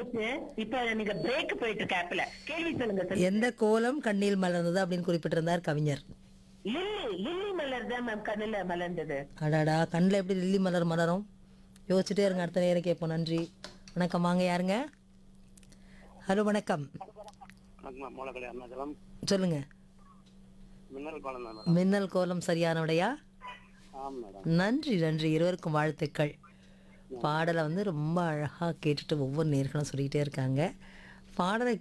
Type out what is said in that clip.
போச்சு இப்ப நீங்க பிரேக் போயிட்டு இருக்க ஆப்ல கேள்வி சொல்லுங்க சொல்லுங்க எந்த கோலம் கண்ணில் மலர்ந்தது அப்படின்னு குறிப்பிட்டிருந்தார் கவிஞர் லில்லி லில்லி மலர் தான் மேம் கண்ணுல மலர்ந்தது அடாடா கண்ணில் எப்படி லில்லி மலர் மலரும் யோசிச்சுட்டே இருங்க அடுத்த நேரம் கேட்போம் நன்றி வணக்கம் வாங்க யாருங்க ஹலோ வணக்கம் வணக்கம் மூலக்கடை அருணாச்சலம் சொல்லுங்க மின்னல் பாலம் தான் மேடம் மின்னல் கோலம் சரியான விடையா ஆம் மேடம் நன்றி நன்றி இருவருக்கும் வாழ்த்துக்கள் பாடலை வந்து ரொம்ப அழகாக கேட்டுட்டு ஒவ்வொரு நேர்களும் சொல்லிக்கிட்டே இருக்காங்க பாடலை